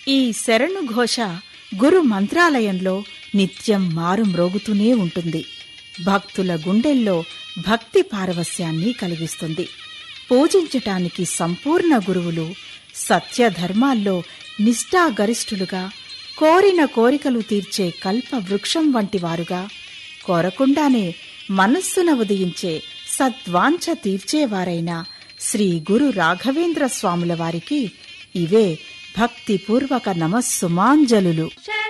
ఈ శరణు ఘోష గురు మంత్రాలయంలో నిత్యం మారుమ్రోగుతూనే ఉంటుంది భక్తుల గుండెల్లో భక్తి పారవస్యాన్ని కలిగిస్తుంది పూజించటానికి సంపూర్ణ గురువులు సత్యధర్మాల్లో నిష్ఠాగరిష్ఠులుగా కోరిన కోరికలు తీర్చే కల్ప వృక్షం వంటి వారుగా కోరకుండానే మనస్సున ఉదయించే సద్వాంఛ తీర్చేవారైన శ్రీ గురు రాఘవేంద్ర స్వాముల వారికి ఇవే భక్తిపూర్వక నమస్సుమాంజలులు శరణు